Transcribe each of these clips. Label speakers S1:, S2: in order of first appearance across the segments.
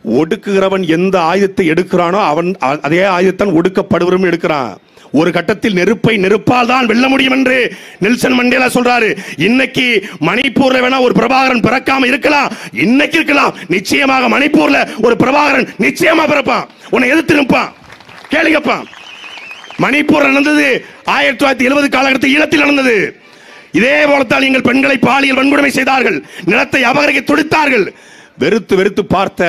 S1: ஒடுக்குகிறவன் எந்த ஆயுதத்தை எடுக்கிறானோ அவன் அ- அதே ஆயுதத்தான் ஒடுக்கப்படுவரும் எடுக்கிறான் ஒரு கட்டத்தில் நெருப்பை நெருப்பால் தான் வெல்ல முடியும் என்று நெல்சன் மண்டேலா சொல்றாரு இன்னைக்கு மணிப்பூர்ல வேணா ஒரு பிரபாகரன் பிறக்காம இருக்கலாம் இன்னைக்கு இருக்கலாம் நிச்சயமாக மணிப்பூர்ல ஒரு பிரபாகரன் நிச்சயமா பிறப்பான் உன்னை எதிர்த்து நிற்பான் கேள்வி கேட்பான் மணிப்பூர் நடந்தது ஆயிரத்தி தொள்ளாயிரத்தி எழுபது காலகட்டத்தில் ஈழத்தில் நடந்தது இதே போலத்தான் எங்கள் பெண்களை பாலியல் வன்கொடுமை செய்தார்கள் நிலத்தை அபகரிக்க துடித்தார்கள் வெறுத்து வெறுத்து பார்த்த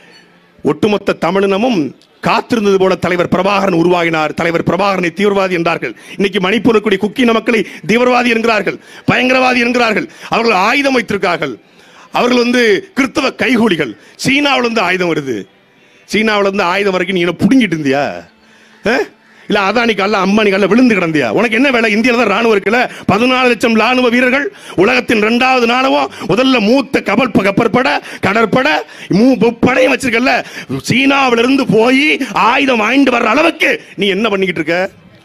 S1: ஒட்டுமொத்த தமிழினமும் காத்திருந்தது போல தலைவர் பிரபாகரன் உருவாகினார் தலைவர் பிரபாகரனை தீவிரவாதி என்றார்கள் இன்னைக்கு மணிப்பூருக்குடி குக்கின மக்களை தீவிரவாதி என்கிறார்கள் பயங்கரவாதி என்கிறார்கள் அவர்கள் ஆயுதம் வைத்திருக்கார்கள் அவர்கள் வந்து கிறிஸ்தவ கைகூலிகள் சீனாவுல இருந்து ஆயுதம் வருது சீனாவுல இருந்து ஆயுதம் வரைக்கும் நீ என்ன புடுங்கிட்டு இருந்தியா அஹ்? இல்ல அதானி கல்ல அம்பானி கல்ல விழுந்து கிடந்தியா உனக்கு என்ன வேலை இந்தியால தான் ராணுவம் இருக்குல்ல பதினாலு லட்சம் ராணுவ வீரர்கள் உலகத்தின் இரண்டாவது ராணுவம் முதல்ல மூத்த கப்பல் ப- கப்பற்பட கடற்பட மூ முப்படையும் வச்சிருக்கல சீனாவில இருந்து போய் ஆயுதம் வாங்கிட்டு வர்ற அளவுக்கு நீ என்ன பண்ணிக்கிட்டு இருக்க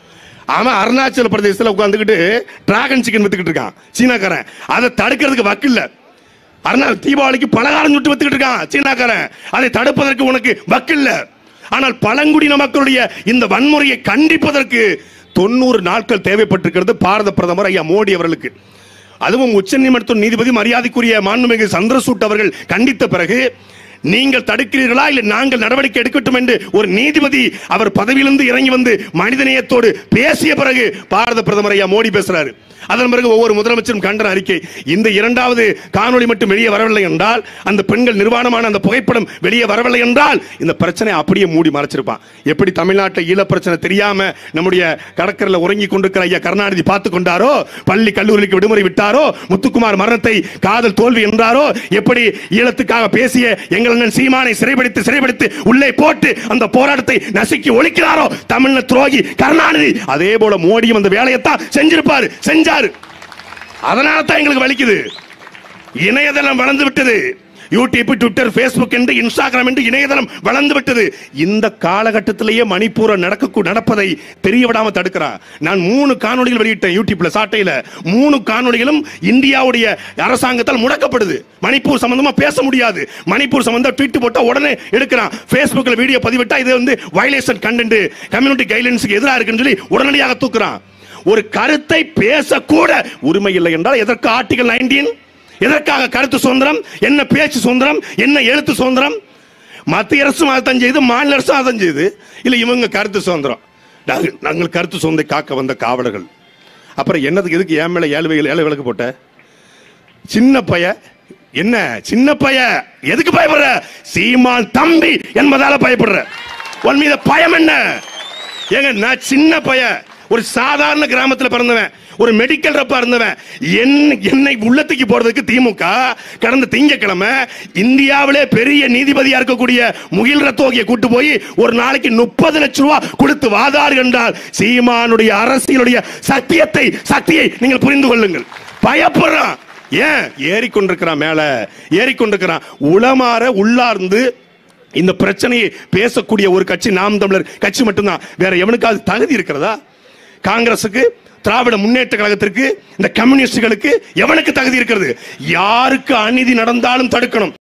S1: அவன் அருணாச்சல பிரதேசத்துல உட்காந்துக்கிட்டு டிராகன் சிக்கன் வித்துக்கிட்டு இருக்கான் சீனாக்காரன் அதை தடுக்கிறதுக்கு வக்கில்ல அருணா தீபாவளிக்கு பலகாரம் சுட்டு வித்துக்கிட்டு இருக்கான் சீனாக்காரன் அதை தடுப்பதற்கு உனக்கு வக்கில்ல ஆனால் பழங்குடியின மக்களுடைய இந்த வன்முறையை கண்டிப்பதற்கு தொண்ணூறு நாட்கள் தேவைப்பட்டிருக்கிறது பாரத பிரதமர் ஐயா மோடி அவர்களுக்கு அதுவும் உச்சநீதிமன்ற நீதிபதி மரியாதைக்குரிய மாண்புமிகு சந்திரசூட் அவர்கள் கண்டித்த பிறகு நீங்கள் தடுக்கிறீர்களா இல்லை நாங்கள் நடவடிக்கை எடுக்கட்டும் என்று ஒரு நீதிபதி அவர் பதவியிலிருந்து இறங்கி வந்து மனிதநேயத்தோடு பேசிய பிறகு பாரத பிரதமர் ஐயா மோடி பேசுறாரு அதன் பிறகு ஒவ்வொரு முதலமைச்சரும் கண்டன அறிக்கை இந்த இரண்டாவது காணொளி மட்டும் வெளியே வரவில்லை என்றால் அந்த பெண்கள் நிர்வாணமான அந்த புகைப்படம் வெளியே வரவில்லை என்றால் இந்த பிரச்சனை அப்படியே மூடி மறைச்சிருப்பான் எப்படி தமிழ்நாட்டில் ஈழ பிரச்சனை தெரியாம நம்முடைய கடற்கரையில் உறங்கி கொண்டிருக்கிற ஐயா கருணாநிதி பார்த்து கொண்டாரோ பள்ளி கல்லூரிக்கு விடுமுறை விட்டாரோ முத்துக்குமார் மரணத்தை காதல் தோல்வி என்றாரோ எப்படி ஈழத்துக்காக பேசிய எங்கள் அண்ணன் சீமானை சிறைபிடித்து சிறைபிடித்து உள்ளே போட்டு அந்த போராட்டத்தை நசுக்கி ஒழிக்கிறாரோ தமிழ்ல துரோகி கருணாநிதி அதே போல மோடியும் அந்த வேலையைத்தான் செஞ்சிருப்பாரு செஞ்சாரு அதனால தான் எங்களுக்கு வலிக்குது இணையதளம் வளர்ந்து விட்டது யூடியூப் ட்விட்டர் ஃபேஸ்புக் என்று இன்ஸ்டாகிராம் என்று இணையதளம் வளர்ந்து விட்டது இந்த காலகட்டத்திலேயே மணிப்பூர நடக்க நடப்பதை தெரிய விடாம தடுக்கிறான் நான் மூணு காணொளிகள் வெளியிட்டேன் யூடியூப்ல சாட்டையில மூணு காணொளிகளும் இந்தியாவுடைய அரசாங்கத்தால் முடக்கப்படுது மணிப்பூர் சம்பந்தமா பேச முடியாது மணிப்பூர் சம்பந்தம் ட்வீட் போட்டா உடனே எடுக்கிறான் ஃபேஸ்புக்ல வீடியோ பதிவிட்டா இது வந்து வயலேஷன் கண்டென்ட் கம்யூனிட்டி கைட்லைன்ஸ்க்கு எதிராக இருக்குன்னு சொல்லி உடனடியாக தூக்குறான் ஒரு கருத்தை பேசக்கூட உரிமை இல்லை என்றால் எதற்கு ஆர்டிகல் நைன்டீன் எதற்காக கருத்து சுதந்திரம் என்ன பேச்சு சுதந்திரம் என்ன எழுத்து சுதந்திரம் மத்திய அரசும் அதைத்தான் செய்து மாநில அரசும் அதான் செய்து இல்ல இவங்க கருத்து சுதந்திரம் நாங்கள் நாங்கள் கருத்து சுதந்திரை காக்க வந்த காவலர்கள் அப்புறம் என்னதுக்கு எதுக்கு ஏன் மேல ஏழு வகையில் ஏழு விளக்கு போட்ட சின்ன பைய என்ன சின்ன பைய எதுக்கு பயப்படுற சீமான் தம்பி என்பதால பயப்படுற உன் மீது பயம் என்ன ஏங்க நான் சின்ன பைய ஒரு சாதாரண கிராமத்துல பிறந்தவன் ஒரு மெடிக்கல் ரப்பா இருந்தவன் என் என்னை உள்ளத்துக்கு போறதுக்கு திமுக கடந்த திங்கக்கிழமை இந்தியாவிலே பெரிய நீதிபதியா இருக்கக்கூடிய முகில் ரத்தோகியை கூட்டு போய் ஒரு நாளைக்கு முப்பது லட்சம் ரூபாய் கொடுத்து வாதாடு என்றால் சீமானுடைய அரசியலுடைய சத்தியத்தை சக்தியை நீங்கள் புரிந்து கொள்ளுங்கள் பயப்படுறான் ஏன் ஏறிக்கொண்டிருக்கிறான் மேல ஏறிக்கொண்டிருக்கிறான் உளமாற உள்ளார்ந்து இந்த பிரச்சனையை பேசக்கூடிய ஒரு கட்சி நாம் தமிழர் கட்சி மட்டும்தான் வேற எவனுக்காவது தகுதி இருக்கிறதா காங்கிரசுக்கு திராவிட முன்னேற்ற கழகத்திற்கு இந்த கம்யூனிஸ்டுகளுக்கு எவனுக்கு தகுதி இருக்கிறது யாருக்கு அநீதி நடந்தாலும் தடுக்கணும்